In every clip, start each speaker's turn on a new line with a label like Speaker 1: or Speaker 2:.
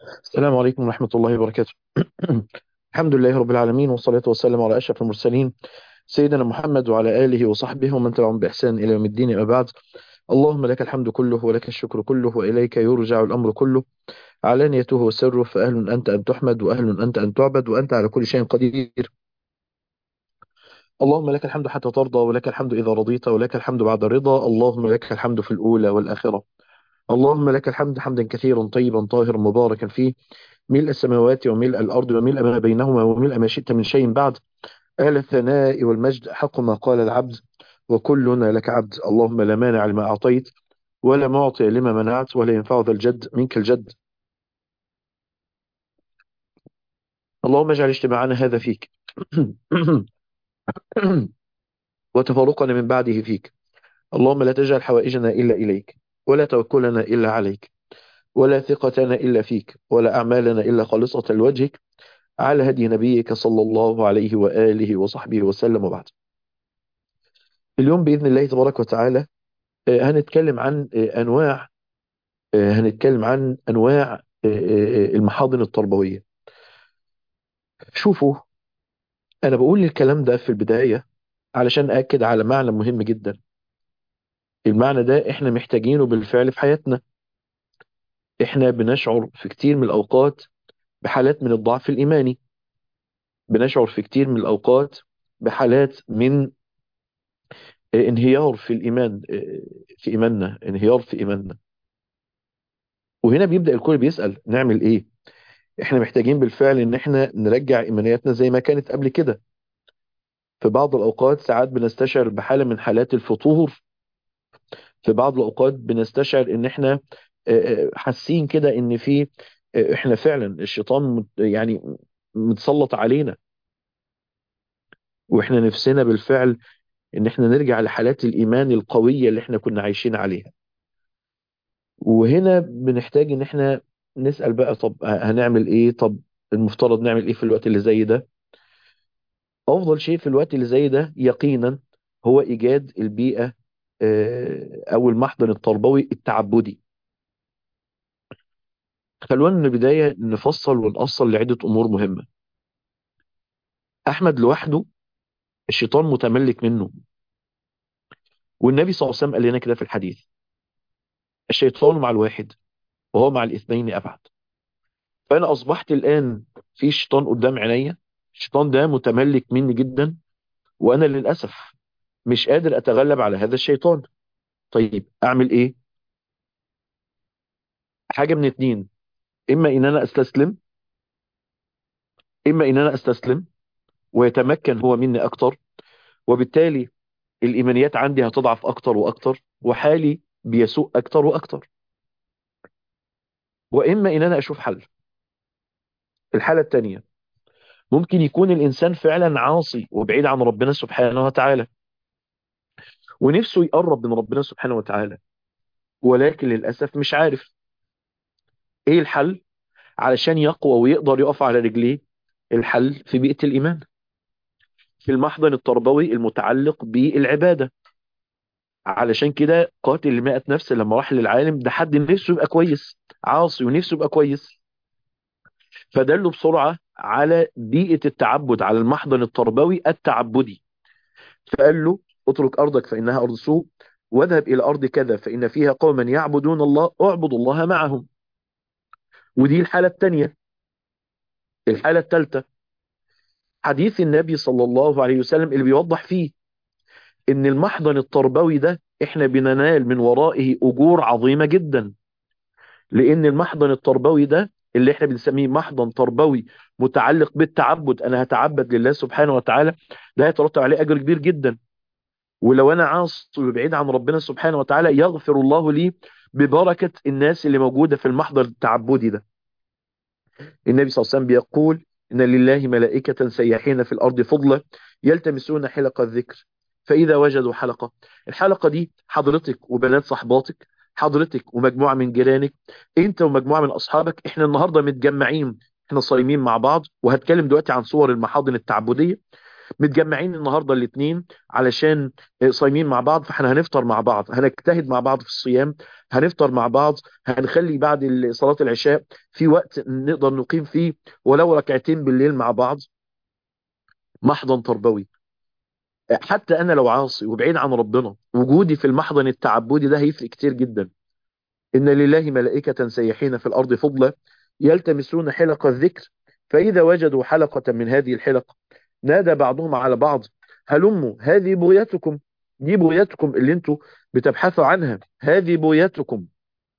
Speaker 1: السلام عليكم ورحمة الله وبركاته الحمد لله رب العالمين والصلاة والسلام على أشرف المرسلين سيدنا محمد وعلى آله وصحبه ومن تبعهم بإحسان إلى يوم الدين أما بعد اللهم لك الحمد كله ولك الشكر كله وإليك يرجع الأمر كله علانيته وسره فأهل أنت أن تحمد وأهل أنت أن تعبد وأنت على كل شيء قدير اللهم لك الحمد حتى ترضى ولك الحمد إذا رضيت ولك الحمد بعد الرضا اللهم لك الحمد في الأولى والآخرة اللهم لك الحمد حمدا كثيرا طيبا طاهرا مباركا فيه ملء السماوات وملء الأرض وملء ما بينهما وملء ما شئت من شيء بعد أهل الثناء والمجد حق ما قال العبد وكلنا لك عبد اللهم لا مانع لما أعطيت ولا معطي لما منعت ولا ينفع ذا الجد منك الجد اللهم اجعل اجتماعنا هذا فيك وتفرقنا من بعده فيك اللهم لا تجعل حوائجنا إلا إليك ولا توكلنا إلا عليك ولا ثقتنا إلا فيك ولا أعمالنا إلا خالصة لوجهك على هدي نبيك صلى الله عليه وآله وصحبه وسلم وبعد اليوم بإذن الله تبارك وتعالى آه، هنتكلم عن آه، أنواع آه، هنتكلم عن أنواع آه، آه، المحاضن التربوية شوفوا أنا بقول الكلام ده في البداية علشان أكد على معنى مهم جدا المعنى ده إحنا محتاجينه بالفعل في حياتنا إحنا بنشعر في كتير من الأوقات بحالات من الضعف الإيماني بنشعر في كتير من الأوقات بحالات من آه، انهيار في الإيمان آه، في إيماننا انهيار في إيماننا وهنا بيبدأ الكل بيسأل نعمل إيه إحنا محتاجين بالفعل إن إحنا نرجع إيمانياتنا زي ما كانت قبل كده في بعض الأوقات ساعات بنستشعر بحالة من حالات الفتور في بعض الأوقات بنستشعر إن إحنا آه، آه، حاسين كده إن في آه، إحنا فعلا الشيطان مت- يعني متسلط علينا وإحنا نفسنا بالفعل إن إحنا نرجع لحالات الإيمان القوية اللي إحنا كنا عايشين عليها وهنا بنحتاج إن إحنا نسأل بقى طب هنعمل إيه طب المفترض نعمل إيه في الوقت اللي زي ده أفضل شيء في الوقت اللي زي ده يقينا هو إيجاد البيئة آه، أو المحضن التربوي التعبدي خلونا من البداية نفصل ونأصل لعدة أمور مهمة أحمد لوحده الشيطان متملك منه والنبي صلى الله عليه وسلم قال لنا كده في الحديث الشيطان مع الواحد وهو مع الاثنين أبعد فأنا أصبحت الآن في شيطان قدام عينيا الشيطان ده متملك مني جدا وأنا للأسف مش قادر أتغلب على هذا الشيطان طيب أعمل إيه حاجة من اتنين إما إن أنا أستسلم إما إن أنا أستسلم ويتمكن هو مني أكتر وبالتالي الإيمانيات عندي هتضعف أكتر وأكتر وحالي بيسوء أكتر وأكتر وإما إن أنا أشوف حل الحالة التانية ممكن يكون الإنسان فعلا عاصي وبعيد عن ربنا سبحانه وتعالى ونفسه يقرب من ربنا سبحانه وتعالى ولكن للأسف مش عارف إيه الحل علشان يقوى ويقدر يقف على رجليه الحل في بيئة الإيمان في المحضن التربوي المتعلق بالعبادة علشان كده قاتل المئة نفس لما راح للعالم ده حد نفسه يبقى كويس عاصي ونفسه يبقى كويس فدله بسرعة على بيئة التعبد على المحضن التربوي التعبدي فقال له اترك أرضك فإنها أرض سوء واذهب إلى أرض كذا فإن فيها قوما يعبدون الله اعبد الله معهم ودي الحالة الثانية الحالة الثالثة حديث النبي صلى الله عليه وسلم اللي بيوضح فيه ان المحضن التربوي ده احنا بننال من ورائه اجور عظيمة جدا لان المحضن التربوي ده اللي احنا بنسميه محضن تربوي متعلق بالتعبد انا هتعبد لله سبحانه وتعالى ده هيترتب عليه اجر كبير جدا ولو انا عاصي وبعيد عن ربنا سبحانه وتعالى يغفر الله لي ببركة الناس اللي موجودة في المحضر التعبدي ده النبي صلى الله عليه وسلم بيقول إن لله ملائكة سياحين في الأرض فضلة يلتمسون حلق الذكر فإذا وجدوا حلقة الحلقة دي حضرتك وبنات صحباتك حضرتك ومجموعة من جيرانك انت ومجموعة من أصحابك احنا النهاردة متجمعين احنا صايمين مع بعض وهتكلم دلوقتي عن صور المحاضن التعبدية متجمعين النهاردة الاثنين علشان صايمين مع بعض فاحنا هنفطر مع بعض هنجتهد مع بعض في الصيام هنفطر مع بعض هنخلي بعد صلاة العشاء في وقت نقدر نقيم فيه ولو ركعتين بالليل مع بعض محضن تربوي حتى انا لو عاصي وبعيد عن ربنا وجودي في المحضن التعبدي ده هيفرق كتير جدا ان لله ملائكة سيحين في الارض فضلا يلتمسون حلق الذكر فاذا وجدوا حلقة من هذه الحلق نادى بعضهم على بعض هلموا هذه بغيتكم دي بغيتكم اللي انتوا بتبحثوا عنها هذه بغيتكم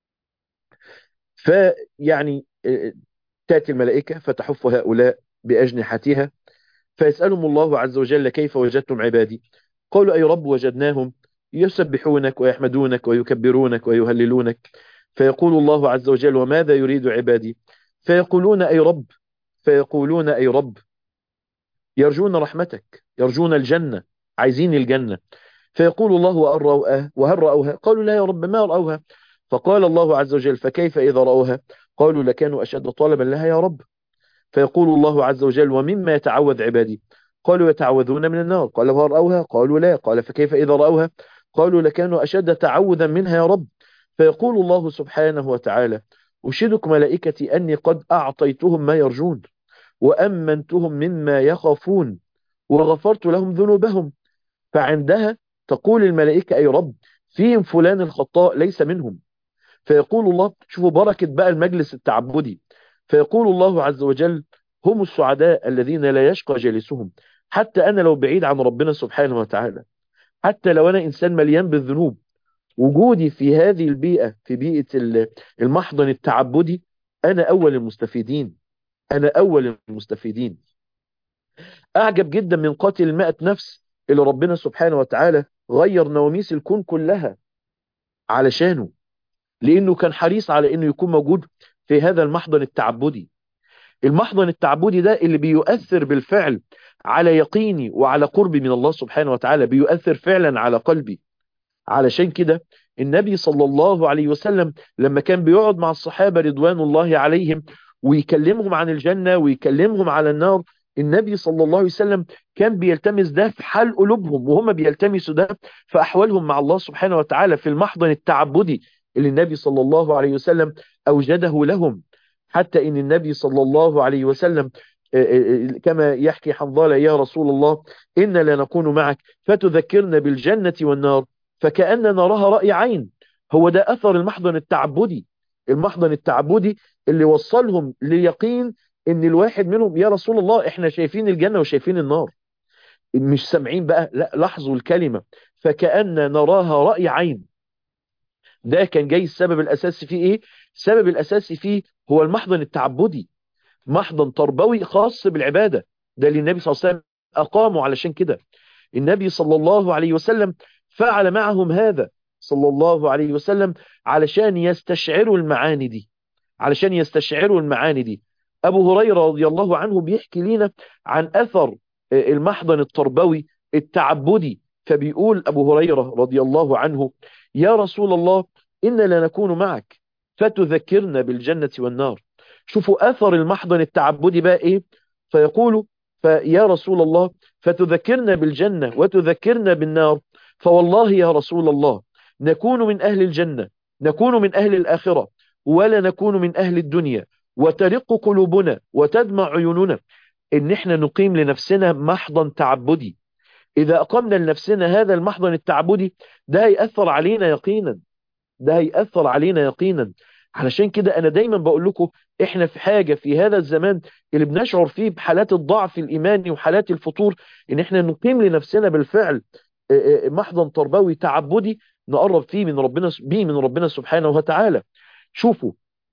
Speaker 1: فيعني تأتي الملائكة فتحف هؤلاء بأجنحتها فيسألهم الله عز وجل كيف وجدتم عبادي قالوا أي رب وجدناهم يسبحونك ويحمدونك ويكبرونك ويهللونك فيقول الله عز وجل وماذا يريد عبادي فيقولون أي رب فيقولون أي رب يرجون رحمتك يرجون الجنة عايزين الجنة فيقول الله وهل رأوها, وهل رأوها قالوا لا يا رب ما رأوها فقال الله عز وجل فكيف إذا رأوها قالوا لكانوا أشد طلبا لها يا رب فيقول الله عز وجل ومما يتعوذ عبادي قالوا يتعوذون من النار قال وهل رأوها قالوا لا قال فكيف إذا رأوها قالوا لكانوا أشد تعوذا منها يا رب فيقول الله سبحانه وتعالى أشهدك ملائكتي أني قد أعطيتهم ما يرجون وأمنتهم مما يخافون وغفرت لهم ذنوبهم فعندها تقول الملائكة أي رب فيهم فلان الخطاء ليس منهم فيقول الله شوفوا بركة بقى المجلس التعبدي فيقول الله عز وجل هم السعداء الذين لا يشقى جالسهم حتى أنا لو بعيد عن ربنا سبحانه وتعالى حتى لو أنا إنسان مليان بالذنوب وجودي في هذه البيئة في بيئة المحضن التعبدي أنا أول المستفيدين أنا أول المستفيدين أعجب جدا من قاتل المائة نفس اللي ربنا سبحانه وتعالى غير نواميس الكون كلها علشانه لأنه كان حريص على أنه يكون موجود في هذا المحضن التعبدي المحضن التعبدي ده اللي بيؤثر بالفعل على يقيني وعلى قربي من الله سبحانه وتعالى بيؤثر فعلا على قلبي علشان كده النبي صلى الله عليه وسلم لما كان بيقعد مع الصحابة رضوان الله عليهم ويكلمهم عن الجنة ويكلمهم على النار النبي صلى الله عليه وسلم كان بيلتمس ده في حال قلوبهم وهم بيلتمسوا ده في أحوالهم مع الله سبحانه وتعالى في المحضن التعبدي اللي النبي صلى الله عليه وسلم أوجده لهم حتى إن النبي صلى الله عليه وسلم كما يحكي حنظلة يا رسول الله إن لا نكون معك فتذكرنا بالجنة والنار فكأن نراها رأي عين هو ده أثر المحضن التعبدي المحضن التعبدي اللي وصلهم ليقين ان الواحد منهم يا رسول الله احنا شايفين الجنة وشايفين النار مش سامعين بقى لا لاحظوا الكلمة فكأن نراها رأي عين ده كان جاي السبب الأساسي فيه ايه السبب الأساسي فيه هو المحضن التعبدي محضن تربوي خاص بالعبادة ده اللي النبي صلى الله عليه وسلم أقامه علشان كده النبي صلى الله عليه وسلم فعل معهم هذا صلى الله عليه وسلم علشان يستشعروا المعاني دي علشان يستشعروا المعاني دي أبو هريرة رضي الله عنه بيحكي لنا عن أثر المحضن التربوي التعبدي فبيقول أبو هريرة رضي الله عنه يا رسول الله إن لا نكون معك فتذكرنا بالجنة والنار شوفوا أثر المحضن التعبدي بقى إيه فيقول فيا رسول الله فتذكرنا بالجنة وتذكرنا بالنار فوالله يا رسول الله نكون من أهل الجنة نكون من أهل الآخرة ولا نكون من أهل الدنيا وترق قلوبنا وتدمع عيوننا إن احنا نقيم لنفسنا محضن تعبدي إذا أقمنا لنفسنا هذا المحضن التعبدي ده هيأثر علينا يقينا ده هيأثر علينا يقينا علشان كده أنا دايما بقول لكم إحنا في حاجة في هذا الزمان اللي بنشعر فيه بحالات الضعف الإيماني وحالات الفطور إن إحنا نقيم لنفسنا بالفعل محضن تربوي تعبدي نقرب فيه من ربنا بيه من ربنا سبحانه وتعالى شوفوا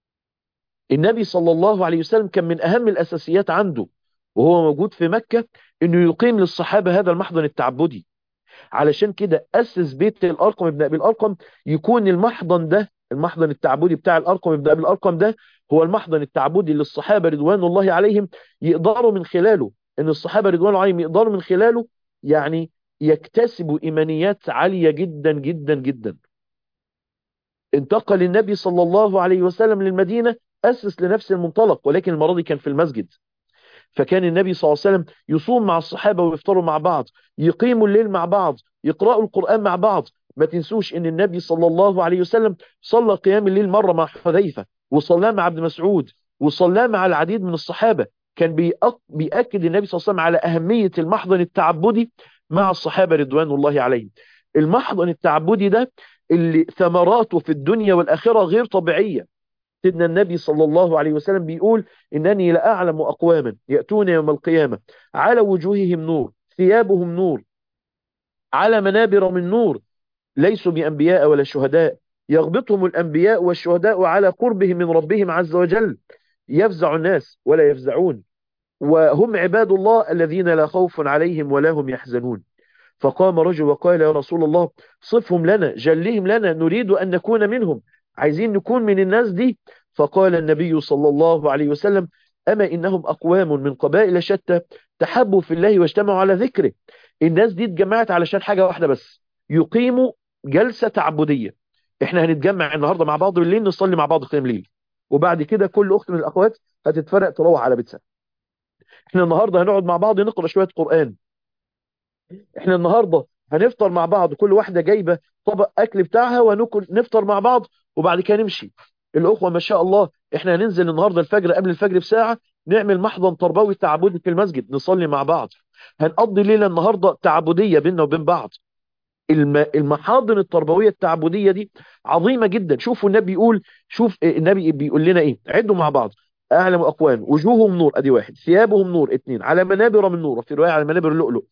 Speaker 1: النبي صلى الله عليه وسلم كان من أهم الأساسيات عنده وهو موجود في مكة انه يقيم للصحابة هذا المحضن التعبدي علشان كده أسس بيت الأرقم ابن أبي الأرقم يكون المحضن ده المحضن التعبدي بتاع الأرقم ابن أبي الأرقم ده هو المحضن التعبدي للصحابة رضوان الله عليهم يقدروا من خلاله ان الصحابة رضوان الله عليهم يقدروا من خلاله يعني يكتسبوا إيمانيات عالية جدا جدا جدا انتقل النبي صلى الله عليه وسلم للمدينة أسس لنفس المنطلق ولكن المرة دي كان في المسجد فكان النبي صلى الله عليه وسلم يصوم مع الصحابة ويفطروا مع بعض يقيموا الليل مع بعض يقرأوا القرآن مع بعض ما تنسوش ان النبي صلى الله عليه وسلم صلى قيام الليل مرة مع حذيفة وصلاه مع ابن مسعود وصلاه مع العديد من الصحابة كان بيأك بيأكد النبي صلى الله عليه وسلم على أهمية المحضن التعبدي مع الصحابة رضوان الله عليهم المحضن التعبدي ده اللي ثمراته في الدنيا والآخرة غير طبيعية سيدنا النبي صلى الله عليه وسلم بيقول إنني لأعلم أقواما يأتون يوم القيامة على وجوههم نور ثيابهم نور على منابر من نور ليسوا بأنبياء ولا شهداء يغبطهم الأنبياء والشهداء على قربهم من ربهم عز وجل يفزع الناس ولا يفزعون وهم عباد الله الذين لا خوف عليهم ولا هم يحزنون فقام رجل وقال يا رسول الله صفهم لنا جلهم لنا نريد أن نكون منهم عايزين نكون من الناس دي فقال النبي صلى الله عليه وسلم أما إنهم أقوام من قبائل شتى تحبوا في الله واجتمعوا على ذكره الناس دي اتجمعت علشان حاجة واحدة بس يقيموا جلسة تعبدية احنا هنتجمع النهاردة مع بعض بالليل نصلي مع بعض قيام ليل وبعد كده كل أخت من الأخوات هتتفرق تروح على بيتها احنا النهاردة هنقعد مع بعض نقرأ شوية قرآن احنا النهاردة هنفطر مع بعض كل واحدة جايبة طبق أكل بتاعها وناكل نفطر مع بعض وبعد كده نمشي الأخوة ما شاء الله احنا هننزل النهاردة الفجر قبل الفجر بساعة نعمل محضن تربوي تعبدي في المسجد نصلي مع بعض هنقضي ليلة النهاردة تعبدية بيننا وبين بعض المحاضن التربوية التعبدية دي عظيمة جدا شوفوا النبي يقول شوف النبي بيقول لنا ايه عدوا مع بعض أعلم أقوام وجوههم نور أدي واحد ثيابهم نور اثنين على منابر من نور وفي رواية على منابر اللؤلؤ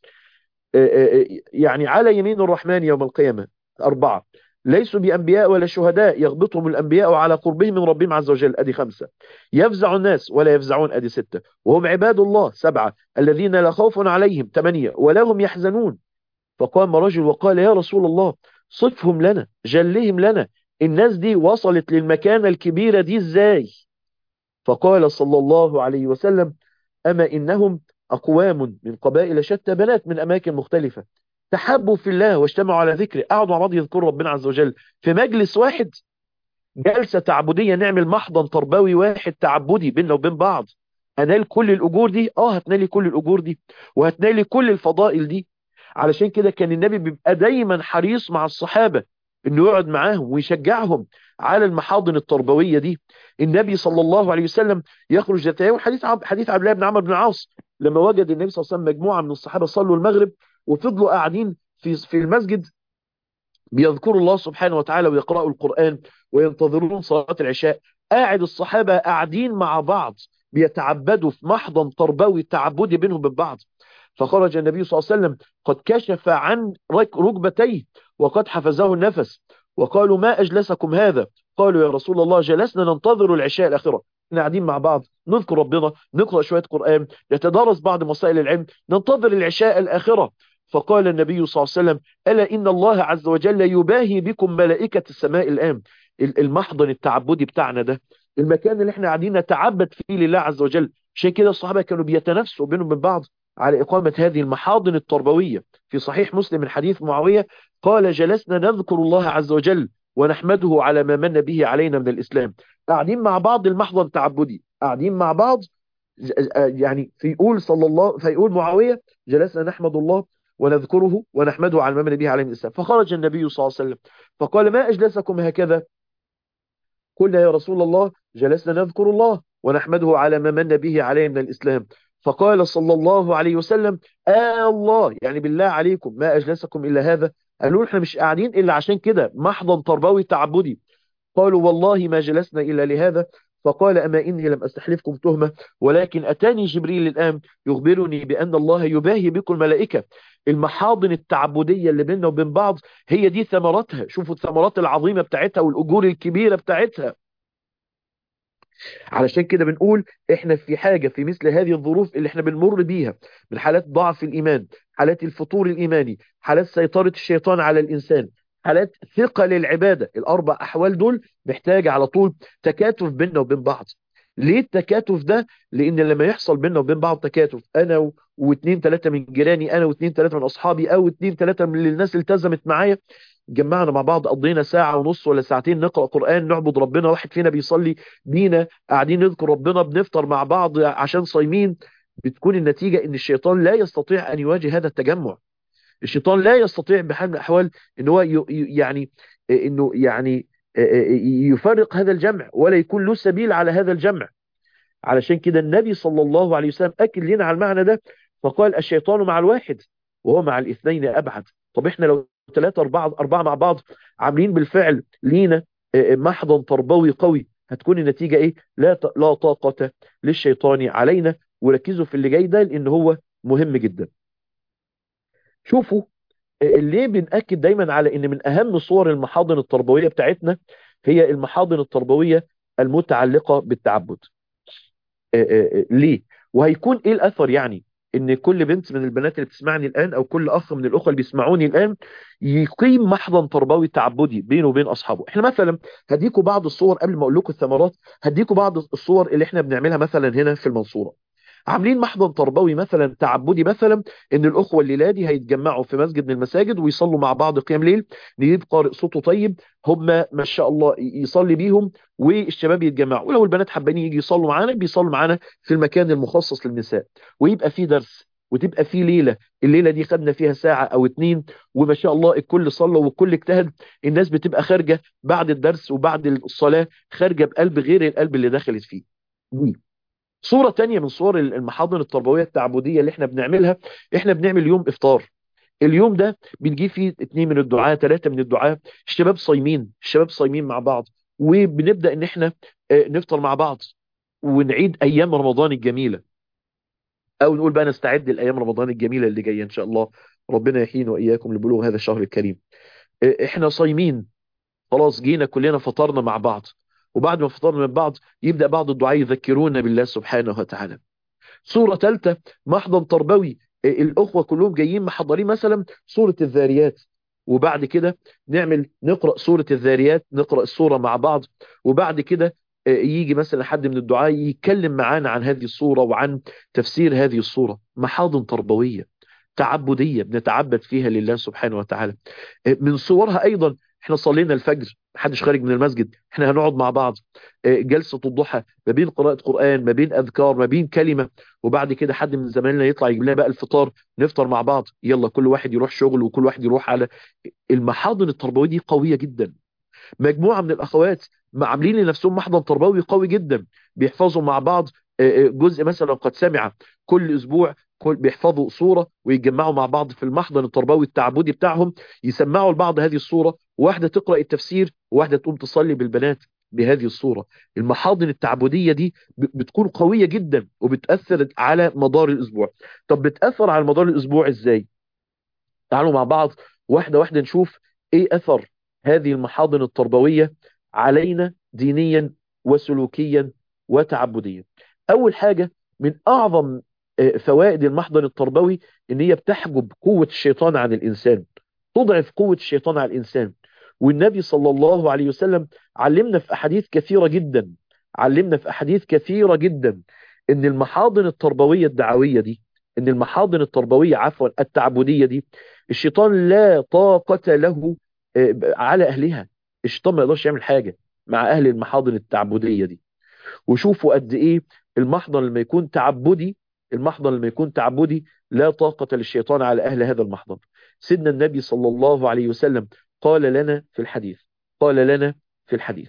Speaker 1: يعني على يمين الرحمن يوم القيامة أربعة ليسوا بأنبياء ولا شهداء يغبطهم الأنبياء على قربهم من ربهم عز وجل أدي خمسة يفزع الناس ولا يفزعون أدي ستة وهم عباد الله سبعة الذين لا خوف عليهم ثمانية ولا هم يحزنون فقام رجل وقال يا رسول الله صفهم لنا جلهم لنا الناس دي وصلت للمكانة الكبيرة دي ازاي فقال صلى الله عليه وسلم أما إنهم أقوام من قبائل شتى بنات من أماكن مختلفة تحبوا في الله واجتمعوا على ذكره قعدوا مع بعض يذكروا ربنا عز وجل في مجلس واحد جلسة تعبدية نعمل محضن تربوي واحد تعبدي بيننا وبين بعض أنال كل الأجور دي آه هتنالي كل الأجور دي وهتنالي كل الفضائل دي علشان كده كان النبي بيبقى دايما حريص مع الصحابة انه يقعد معاهم ويشجعهم على المحاضن التربوية دي النبي صلى الله عليه وسلم يخرج ذات يوم حديث عب حديث عبد الله بن عمرو بن العاص لما وجد النبي صلى الله عليه وسلم مجموعة من الصحابة صلوا المغرب وفضلوا قاعدين في في المسجد بيذكروا الله سبحانه وتعالى ويقرأوا القرآن وينتظرون صلاة العشاء قاعد الصحابة قاعدين مع بعض بيتعبدوا في محضن تربوي تعبدي بينهم وبين بعض فخرج النبي صلى الله عليه وسلم قد كشف عن ركبتيه وقد حفزه النفس وقالوا ما أجلسكم هذا قالوا يا رسول الله جلسنا ننتظر العشاء الأخرة احنا قاعدين مع بعض نذكر ربنا نقرأ شوية قرآن نتدارس بعض مسائل العلم ننتظر العشاء الآخرة فقال النبي صلى الله عليه وسلم ألا إن الله عز وجل يباهي بكم ملائكة السماء الآن المحضن التعبدي بتاعنا ده المكان اللي احنا قاعدين نتعبد فيه لله عز وجل عشان كده الصحابة كانوا بيتنافسوا بينهم وبين بعض على إقامة هذه المحاضن التربوية في صحيح مسلم من حديث معاوية قال جلسنا نذكر الله عز وجل ونحمده على ما من به علينا من الإسلام قاعدين مع بعض المحضن التعبدي قاعدين مع بعض يعني فيقول صلى الله فيقول معاوية جلسنا نحمد الله ونذكره ونحمده على ما من به علينا من الإسلام فخرج النبي صلى الله عليه وسلم فقال ما أجلسكم هكذا قلنا يا رسول الله جلسنا نذكر الله ونحمده على ما من به علينا من الإسلام فقال صلى الله عليه وسلم آه الله يعني بالله عليكم ما أجلسكم إلا هذا قالوا احنا مش قاعدين إلا عشان كده محضن تربوي تعبدي قالوا والله ما جلسنا إلا لهذا فقال أما إني لم أستحلفكم تهمة ولكن أتاني جبريل الآن يخبرني بأن الله يباهي بكم الملائكة المحاضن التعبدية اللي بيننا وبين بعض هي دي ثمراتها شوفوا الثمرات العظيمة بتاعتها والأجور الكبيرة بتاعتها علشان كده بنقول احنا في حاجة في مثل هذه الظروف اللي احنا بنمر بيها من حالات ضعف الإيمان حالات الفطور الإيماني حالات سيطرة الشيطان على الإنسان حالات ثقة للعبادة الأربع أحوال دول محتاجة على طول تكاتف بيننا وبين بعض ليه التكاتف ده لأن لما يحصل بيننا وبين بعض تكاتف أنا و... واثنين ثلاثة من جيراني أنا واثنين ثلاثة من أصحابي أو اثنين ثلاثة من الناس اللي التزمت معايا جمعنا مع بعض قضينا ساعة ونص ولا ساعتين نقرأ قرآن نعبد ربنا واحد فينا بيصلي بينا قاعدين نذكر ربنا بنفطر مع بعض عشان صايمين بتكون النتيجة ان الشيطان لا يستطيع ان يواجه هذا التجمع الشيطان لا يستطيع بحال من الاحوال ان هو ي- ي- يعني انه يعني يفرق هذا الجمع ولا يكون له سبيل على هذا الجمع علشان كده النبي صلى الله عليه وسلم اكد لنا على المعنى ده فقال الشيطان مع الواحد وهو مع الاثنين ابعد طب احنا لو ثلاثة أربعة أربعة مع بعض عاملين بالفعل لينا محضن تربوي قوي هتكون النتيجة ايه لا ط- لا طاقة للشيطان علينا وركزوا في اللي جاي ده لان هو مهم جدا شوفوا ليه بنأكد دايما على ان من اهم صور المحاضن التربوية بتاعتنا هي المحاضن التربوية المتعلقة بالتعبد آه، آه، آه، ليه وهيكون ايه الاثر يعني ان كل بنت من البنات اللي بتسمعني الان او كل اخ من الاخوه اللي بيسمعوني الان يقيم محضن تربوي تعبدي بينه وبين اصحابه احنا مثلا هديكوا بعض الصور قبل ما اقول لكم الثمرات هديكوا بعض الصور اللي احنا بنعملها مثلا هنا في المنصوره عاملين محضن تربوي مثلا تعبدي مثلا ان الاخوه الليله دي هيتجمعوا في مسجد من المساجد ويصلوا مع بعض قيام ليل نجيب قارئ صوته طيب هم ما شاء الله يصلي بيهم والشباب يتجمعوا ولو البنات حابين يجي يصلوا معانا بيصلوا معانا في المكان المخصص للنساء ويبقى في درس وتبقى في ليلة الليلة دي خدنا فيها ساعة او اتنين وما شاء الله الكل صلى والكل اجتهد الناس بتبقى خارجة بعد الدرس وبعد الصلاة خارجة بقلب غير القلب اللي دخلت فيه دي صورة تانية من صور المحاضن التربوية التعبدية اللي احنا بنعملها احنا بنعمل يوم افطار اليوم ده بنجيب فيه اتنين من الدعاة ثلاثة من الدعاة الشباب صايمين الشباب صايمين مع بعض وبنبدأ ان احنا آه، نفطر مع بعض ونعيد ايام رمضان الجميلة او نقول بقى نستعد لايام رمضان الجميلة اللي جاية ان شاء الله ربنا يحيينا واياكم لبلوغ هذا الشهر الكريم آه، احنا صايمين خلاص جينا كلنا فطرنا مع بعض وبعد ما فطرنا من بعض يبدأ بعض الدعاء يذكرونا بالله سبحانه وتعالى صورة ثالثة محضن تربوي إيه، الأخوة كلهم جايين محضرين مثلا سورة الذاريات وبعد كده نعمل نقرأ سورة الذاريات نقرأ السورة مع بعض وبعد كده إيه، يجي مثلا حد من الدعاء يتكلم معانا عن هذه الصورة وعن تفسير هذه الصورة محاضن تربوية تعبدية بنتعبد فيها لله سبحانه وتعالى إيه، من صورها أيضا احنا صلينا الفجر محدش خارج من المسجد احنا هنقعد مع بعض إيه، جلسة الضحى ما بين قراءة قرآن ما بين أذكار ما بين كلمة وبعد كده حد من زمايلنا يطلع يجيب لنا بقى الفطار نفطر مع بعض يلا كل واحد يروح شغل وكل واحد يروح على المحاضن التربوية دي قوية جدا مجموعة من الأخوات ما عاملين لنفسهم محضن تربوي قوي جدا بيحفظوا مع بعض آه، آه، جزء مثلا قد سمع كل أسبوع كل بيحفظوا صورة ويتجمعوا مع بعض في المحضن التربوي التعبدي بتاعهم يسمعوا لبعض هذه الصورة واحدة تقرأ التفسير وواحدة تقوم تصلي بالبنات بهذه الصورة المحاضن التعبدية دي ب- بتكون قوية جدا وبتأثر على مدار الأسبوع طب بتأثر على مدار الأسبوع إزاي تعالوا مع بعض واحدة واحدة نشوف ايه اثر هذه المحاضن التربوية علينا دينيا وسلوكيا وتعبديا اول حاجة من اعظم آه، فوائد المحضن التربوي ان هي بتحجب قوة الشيطان عن الانسان تضعف قوة الشيطان على الانسان والنبي صلى الله عليه وسلم علمنا في احاديث كثيرة جدا علمنا في احاديث كثيرة جدا ان المحاضن التربوية الدعوية دي ان المحاضن التربوية عفوا التعبدية دي الشيطان لا طاقة له آه، على أهلها الشيطان ما يقدرش يعمل حاجة مع أهل المحاضن التعبدية دي وشوفوا قد إيه المحضن لما يكون تعبدي المحضن لما يكون تعبدي لا طاقة للشيطان على أهل هذا المحضن سيدنا النبي صلى الله عليه وسلم قال لنا في الحديث قال لنا في الحديث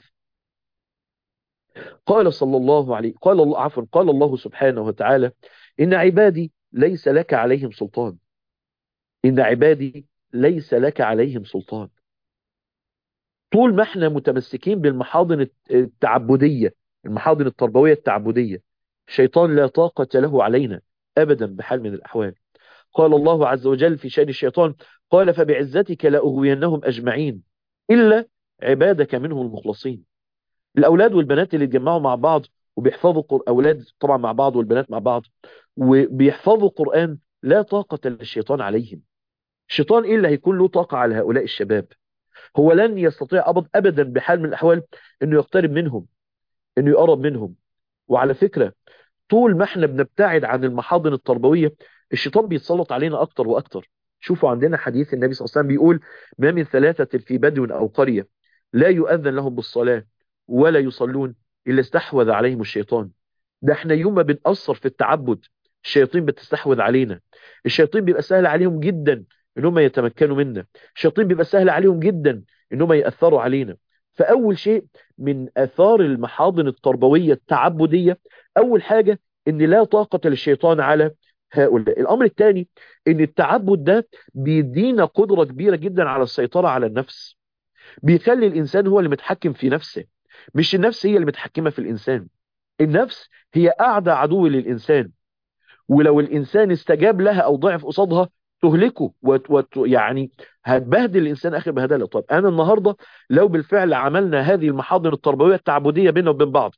Speaker 1: قال صلى الله عليه قال الله عفوا قال الله سبحانه وتعالى إن عبادي ليس لك عليهم سلطان إن عبادي ليس لك عليهم سلطان طول ما احنا متمسكين بالمحاضن التعبدية المحاضن التربوية التعبدية الشيطان لا طاقة له علينا أبدا بحال من الأحوال قال الله عز وجل في شأن الشيطان قال فبعزتك لأغوينهم أجمعين إلا عبادك منهم المخلصين الأولاد والبنات اللي اتجمعوا مع بعض وبيحفظوا قر... أولاد طبعا مع بعض والبنات مع بعض وبيحفظوا قرآن لا طاقة للشيطان عليهم الشيطان إيه اللي هيكون له طاقة على هؤلاء الشباب هو لن يستطيع أبد أبدا بحال من الأحوال أنه يقترب منهم أنه يقرب منهم وعلى فكرة طول ما احنا بنبتعد عن المحاضن التربوية الشيطان بيتسلط علينا أكتر وأكتر شوفوا عندنا حديث النبي صلى الله عليه وسلم بيقول ما من ثلاثة في بدو أو قرية لا يؤذن لهم بالصلاة ولا يصلون إلا استحوذ عليهم الشيطان ده احنا يوم ما بنأثر في التعبد الشياطين بتستحوذ علينا الشياطين بيبقى سهل عليهم جدا ان هم يتمكنوا منا الشياطين بيبقى سهل عليهم جدا ان هم يأثروا علينا فأول شيء من أثار المحاضن التربوية التعبدية أول حاجة ان لا طاقة للشيطان على هؤلاء الأمر الثاني ان التعبد ده بيدينا قدرة كبيرة جدا على السيطرة على النفس بيخلي الإنسان هو اللي متحكم في نفسه مش النفس هي اللي متحكمة في الإنسان النفس هي أعدى عدو للإنسان ولو الإنسان استجاب لها أو ضعف قصادها تهلكه وت وت يعني هتبهدل الإنسان آخر بهدله طب أنا النهاردة لو بالفعل عملنا هذه المحاضر التربوية التعبدية بيننا وبين بعض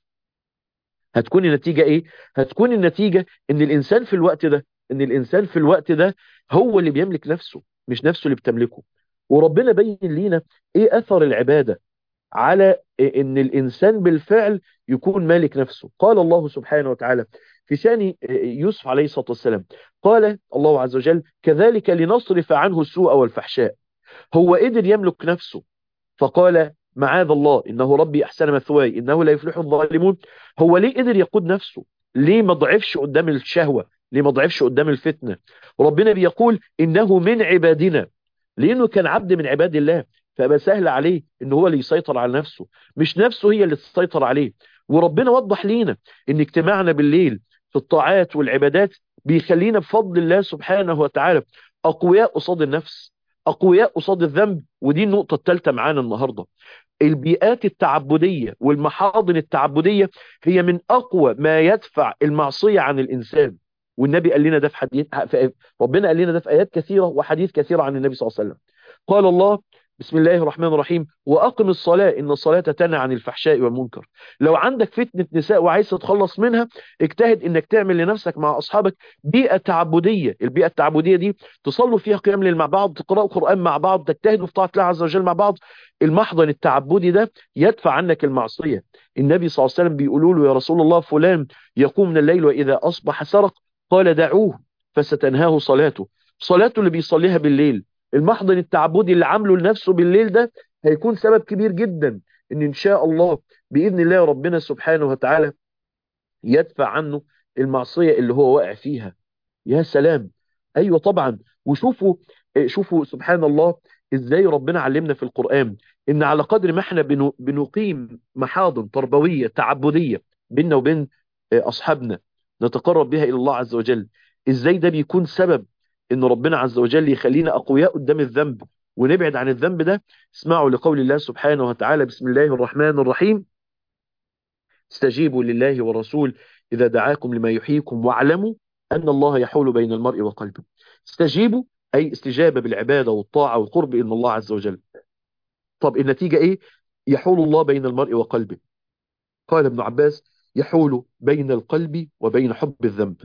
Speaker 1: هتكون النتيجة إيه؟ هتكون النتيجة إن الإنسان في الوقت ده إن الإنسان في الوقت ده هو اللي بيملك نفسه مش نفسه اللي بتملكه وربنا بين لينا إيه أثر العبادة على ان الانسان بالفعل يكون مالك نفسه قال الله سبحانه وتعالى في شان يوسف عليه الصلاة والسلام قال الله عز وجل كذلك لنصرف عنه السوء والفحشاء هو قدر يملك نفسه فقال معاذ الله إنه ربي أحسن مثواي إنه لا يفلح الظالمون هو ليه قدر يقود نفسه ليه ما ضعفش قدام الشهوة ليه ما ضعفش قدام الفتنة ربنا بيقول إنه من عبادنا لأنه كان عبد من عباد الله فبقى سهل عليه ان هو اللي يسيطر على نفسه مش نفسه هي اللي تسيطر عليه وربنا وضح لينا ان اجتماعنا بالليل في الطاعات والعبادات بيخلينا بفضل الله سبحانه وتعالى اقوياء قصاد النفس اقوياء قصاد الذنب ودي النقطة الثالثة معانا النهاردة البيئات التعبدية والمحاضن التعبدية هي من اقوى ما يدفع المعصية عن الانسان والنبي قال لنا ده في حديث ربنا قال لنا ده في ايات كثيرة وحديث كثيرة عن النبي صلى الله عليه وسلم قال الله بسم الله الرحمن الرحيم وأقم الصلاة إن الصلاة تنهى عن الفحشاء والمنكر لو عندك فتنة نساء وعايز تتخلص منها اجتهد إنك تعمل لنفسك مع أصحابك بيئة تعبدية البيئة التعبدية دي تصلوا فيها قيام ليل مع بعض تقرأوا قرآن مع بعض تجتهدوا في طاعة الله عز وجل مع بعض المحضن التعبدي ده يدفع عنك المعصية النبي صلى الله عليه وسلم بيقولوا له يا رسول الله فلان يقوم من الليل وإذا أصبح سرق قال دعوه فستنهاه صلاته صلاته اللي بيصليها بالليل المحضن التعبدي اللي عامله لنفسه بالليل ده هيكون سبب كبير جدا ان ان شاء الله باذن الله ربنا سبحانه وتعالى يدفع عنه المعصيه اللي هو واقع فيها يا سلام ايوه طبعا وشوفوا شوفوا سبحان الله ازاي ربنا علمنا في القران ان على قدر ما احنا بنقيم محاضن تربويه تعبديه بيننا وبين اصحابنا نتقرب بها الى الله عز وجل ازاي ده بيكون سبب ان ربنا عز وجل يخلينا اقوياء قدام الذنب ونبعد عن الذنب ده اسمعوا لقول الله سبحانه وتعالى بسم الله الرحمن الرحيم استجيبوا لله والرسول اذا دعاكم لما يحييكم واعلموا ان الله يحول بين المرء وقلبه استجيبوا اي استجابه بالعباده والطاعه والقرب الى الله عز وجل طب النتيجه ايه يحول الله بين المرء وقلبه قال ابن عباس يحول بين القلب وبين حب الذنب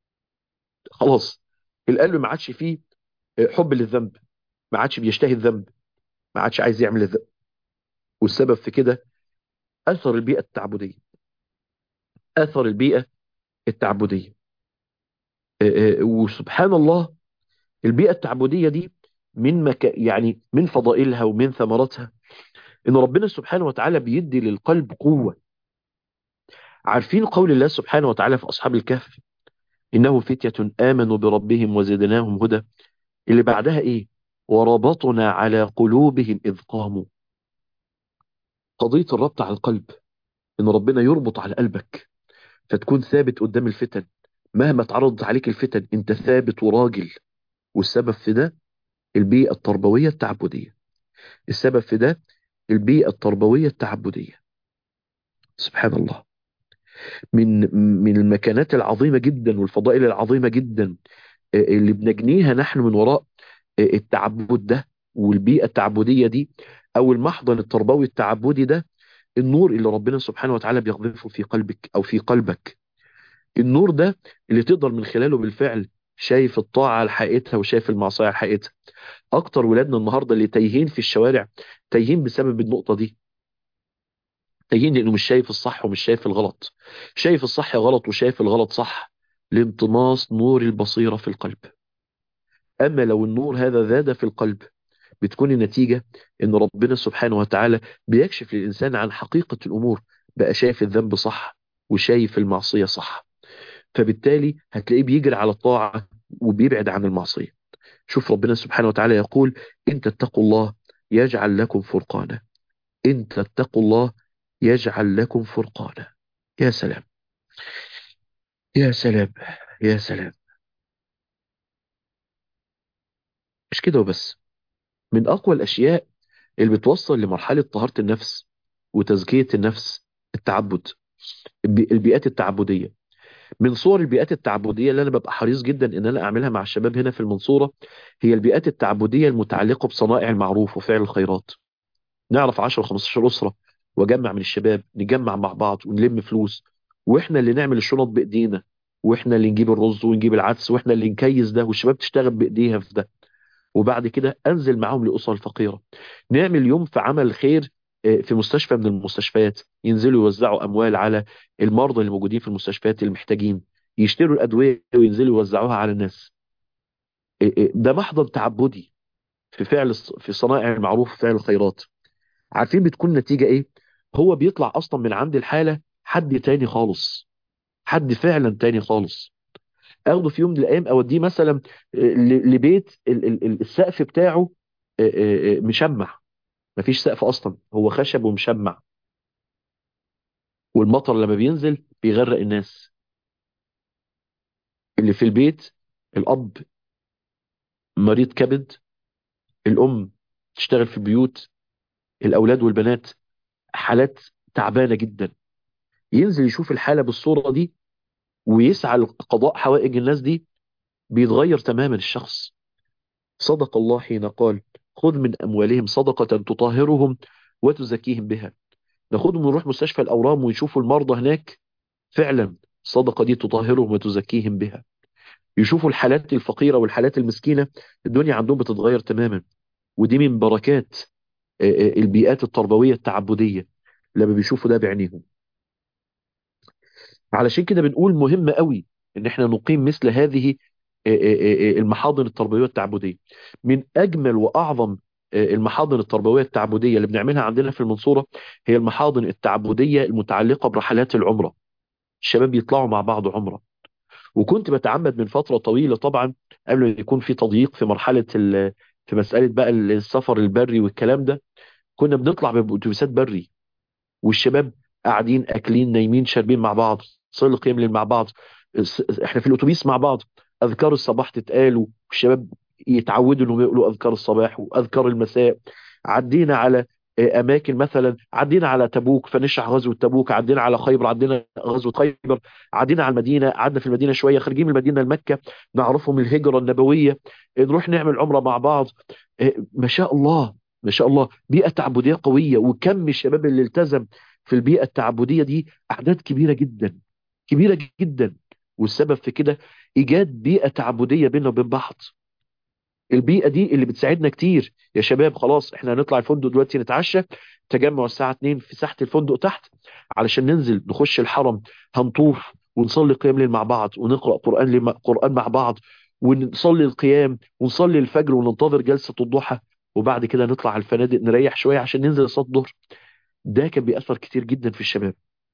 Speaker 1: خلاص القلب ما عادش فيه حب للذنب ما عادش بيشتهي الذنب ما عادش عايز يعمل الذنب والسبب في كده اثر البيئه التعبديه اثر البيئه التعبديه وسبحان الله البيئه التعبديه دي من مك... يعني من فضائلها ومن ثمراتها ان ربنا سبحانه وتعالى بيدي للقلب قوه عارفين قول الله سبحانه وتعالى في اصحاب الكهف إنه فتية آمنوا بربهم وزدناهم هدى اللي بعدها إيه وربطنا على قلوبهم إذ قاموا قضية الربط على القلب إن ربنا يربط على قلبك فتكون ثابت قدام الفتن مهما تعرضت عليك الفتن انت ثابت وراجل والسبب في ده البيئة التربوية التعبدية السبب في ده البيئة التربوية التعبدية سبحان الله من من المكانات العظيمة جدا والفضائل العظيمة جدا اللي بنجنيها نحن من وراء التعبد ده والبيئة التعبدية دي او المحضن التربوي التعبدي ده النور اللي ربنا سبحانه وتعالى بيقذفه في قلبك او في قلبك النور ده اللي تقدر من خلاله بالفعل شايف الطاعة على حقيقتها وشايف المعصية على حقيقتها اكتر ولادنا النهاردة اللي تايهين في الشوارع تايهين بسبب النقطة دي تايهين لانه مش شايف الصح ومش شايف الغلط شايف الصح غلط وشايف الغلط صح لانطماس نور البصيرة في القلب اما لو النور هذا زاد في القلب بتكون النتيجة ان ربنا سبحانه وتعالى بيكشف للإنسان عن حقيقة الأمور بقى شايف الذنب صح وشايف المعصية صح فبالتالي هتلاقيه بيجري على الطاعة وبيبعد عن المعصية شوف ربنا سبحانه وتعالى يقول إن تتقوا الله يجعل لكم فرقانا إن تتقوا الله يجعل لكم فرقانا يا سلام يا سلام يا سلام مش كده وبس من أقوى الأشياء اللي بتوصل لمرحلة طهارة النفس وتزكية النفس التعبد البي- البيئات التعبدية من صور البيئات التعبدية اللي أنا ببقى حريص جدا إن أنا أعملها مع الشباب هنا في المنصورة هي البيئات التعبدية المتعلقة بصنائع المعروف وفعل الخيرات نعرف 10 15 أسرة وأجمع من الشباب نجمع مع بعض ونلم فلوس وإحنا اللي نعمل الشنط بإيدينا وإحنا اللي نجيب الرز ونجيب العدس وإحنا اللي نكيس ده والشباب تشتغل بإيديها في ده وبعد كده انزل معاهم لاسر الفقيره نعمل يوم في عمل خير آه، في مستشفى من المستشفيات ينزلوا يوزعوا اموال على المرضى اللي موجودين في المستشفيات المحتاجين يشتروا الادويه وينزلوا يوزعوها على الناس آه، آه، ده محضر تعبدي في فعل الص- في صنائع المعروف وفعل الخيرات عارفين بتكون النتيجه ايه هو بيطلع اصلا من عند الحاله حد تاني خالص حد فعلا تاني خالص اخده في يوم من الايام اوديه مثلا آه، ل- لبيت ال- ال- ال- السقف بتاعه آه، آه، آه، مشمع مفيش سقف اصلا هو خشب ومشمع والمطر لما بينزل بيغرق الناس اللي في البيت الاب مريض كبد الام تشتغل في البيوت الاولاد والبنات حالات تعبانه جدا ينزل يشوف الحاله بالصوره دي ويسعى لقضاء حوائج الناس دي بيتغير تماما الشخص صدق الله حين قال خذ من اموالهم صدقه تطهرهم وتزكيهم بها ناخدهم ونروح مستشفى الاورام ونشوفوا المرضى هناك فعلا الصدقه دي تطهرهم وتزكيهم بها يشوفوا الحالات الفقيرة والحالات المسكينة الدنيا عندهم بتتغير تماما ودي من بركات آه، آه، البيئات التربوية التعبدية لما بيشوفوا ده بعينيهم علشان كده بنقول مهم قوي ان احنا نقيم مثل هذه آه، آه، آه، المحاضن التربوية التعبدية من اجمل واعظم آه، المحاضن التربوية التعبدية اللي بنعملها عندنا في المنصورة هي المحاضن التعبدية المتعلقة برحلات العمرة الشباب يطلعوا مع بعض عمرة وكنت بتعمد من فترة طويلة طبعا قبل ما يكون في تضييق في مرحلة ال- في مسألة بقى السفر البري والكلام ده كنا بنطلع بأتوبيسات بري والشباب قاعدين أكلين نايمين شاربين مع بعض صلي قيام ليل مع بعض س- احنا في الأتوبيس مع بعض أذكار الصباح تتقال والشباب يتعودوا انهم يقولوا أذكار الصباح وأذكار المساء عدينا على آه، اماكن مثلا عدينا على تبوك فنشرح غزوه تبوك عدينا على خيبر عدينا غزوه خيبر عدينا على المدينه قعدنا في المدينه شويه خارجين من المدينه لمكه نعرفهم الهجره النبويه نروح نعمل عمره مع بعض آه، ما شاء الله ما شاء الله بيئه تعبديه قويه وكم الشباب اللي التزم في البيئه التعبديه دي اعداد كبيره جدا كبيره جدا والسبب في كده ايجاد بيئه تعبديه بيننا وبين بعض البيئة دي اللي بتساعدنا كتير يا شباب خلاص احنا هنطلع الفندق دلوقتي نتعشى تجمع الساعة 2 في ساحة الفندق تحت علشان ننزل نخش الحرم هنطوف ونصلي قيام ليل مع بعض ونقرأ قرآن لما قرآن مع بعض ونصلي القيام ونصلي الفجر وننتظر جلسة الضحى وبعد كده نطلع على الفنادق نريح شوية عشان ننزل صلاة الظهر ده كان بيأثر كتير جدا في الشباب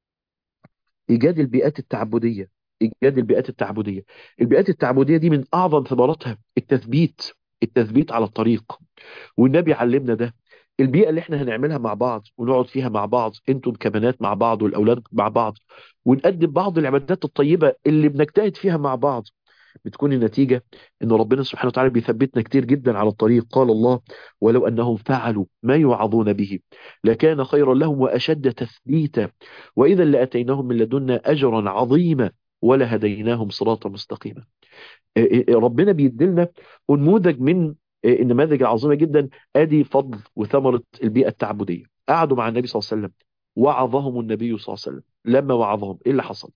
Speaker 1: إيجاد البيئات التعبدية إيجاد البيئات التعبدية البيئات التعبدية دي من أعظم ثمراتها التثبيت التثبيت على الطريق والنبي علمنا ده البيئة اللي احنا هنعملها مع بعض ونقعد فيها مع بعض انتم كبنات مع بعض والأولاد مع بعض ونقدم بعض العبادات الطيبة اللي بنجتهد فيها مع بعض بتكون النتيجة ان ربنا سبحانه وتعالى بيثبتنا كتير جدا على الطريق قال الله ولو انهم فعلوا ما يوعظون به لكان خيرا لهم واشد تثبيتا واذا لاتيناهم من لدنا اجرا عظيما ولهديناهم صراطا مستقيما ربنا بيديلنا نموذج من النماذج العظيمه جدا ادي فضل وثمره البيئه التعبديه قعدوا مع النبي صلى الله عليه وسلم وعظهم النبي صلى الله عليه وسلم لما وعظهم ايه اللي حصل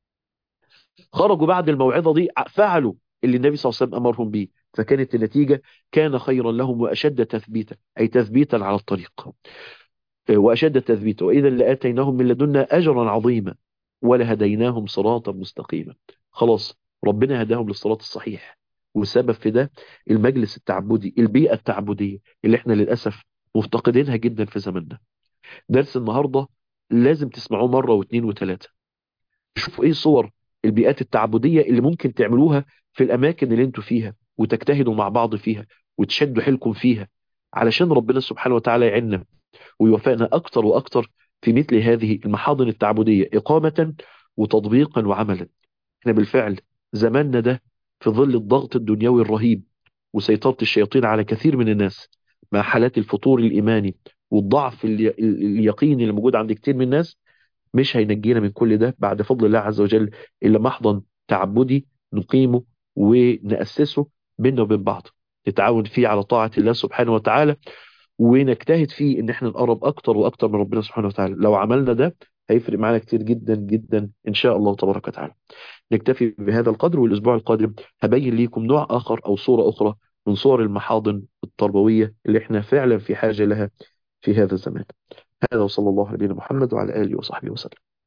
Speaker 1: خرجوا بعد الموعظه دي فعلوا اللي النبي صلى الله عليه وسلم امرهم به فكانت النتيجه كان خيرا لهم واشد تثبيتا اي تثبيتا على الطريق واشد تثبيتا واذا لاتيناهم من لدنا اجرا عظيما ولهديناهم صراطا مستقيما خلاص ربنا هداهم للصراط الصحيح والسبب في ده المجلس التعبدي البيئة التعبدية اللي احنا للأسف مفتقدينها جدا في زماننا درس النهاردة لازم تسمعوه مرة واثنين وثلاثة شوفوا ايه صور البيئات التعبدية اللي ممكن تعملوها في الأماكن اللي انتوا فيها وتجتهدوا مع بعض فيها وتشدوا حيلكم فيها علشان ربنا سبحانه وتعالى يعيننا ويوفقنا أكتر وأكتر في مثل هذه المحاضن التعبدية إقامة وتطبيقا وعملا احنا بالفعل زماننا ده في ظل الضغط الدنيوي الرهيب وسيطرة الشياطين على كثير من الناس مع حالات الفطور الإيماني والضعف الي- اليقيني اللي موجود عند كتير من الناس مش هينجينا من كل ده بعد فضل الله عز وجل إلا محضن تعبدي نقيمه ونأسسه بيننا وبين بعض نتعاون فيه على طاعة الله سبحانه وتعالى ونجتهد فيه ان احنا نقرب اكتر واكتر من ربنا سبحانه وتعالى لو عملنا ده هيفرق معانا كتير جدا جدا ان شاء الله تبارك وتعالى نكتفي بهذا القدر والاسبوع القادم هبين ليكم نوع اخر او صورة اخرى من صور المحاضن التربوية اللي احنا فعلا في حاجة لها في هذا الزمان هذا وصلى الله على نبينا محمد وعلى اله وصحبه وسلم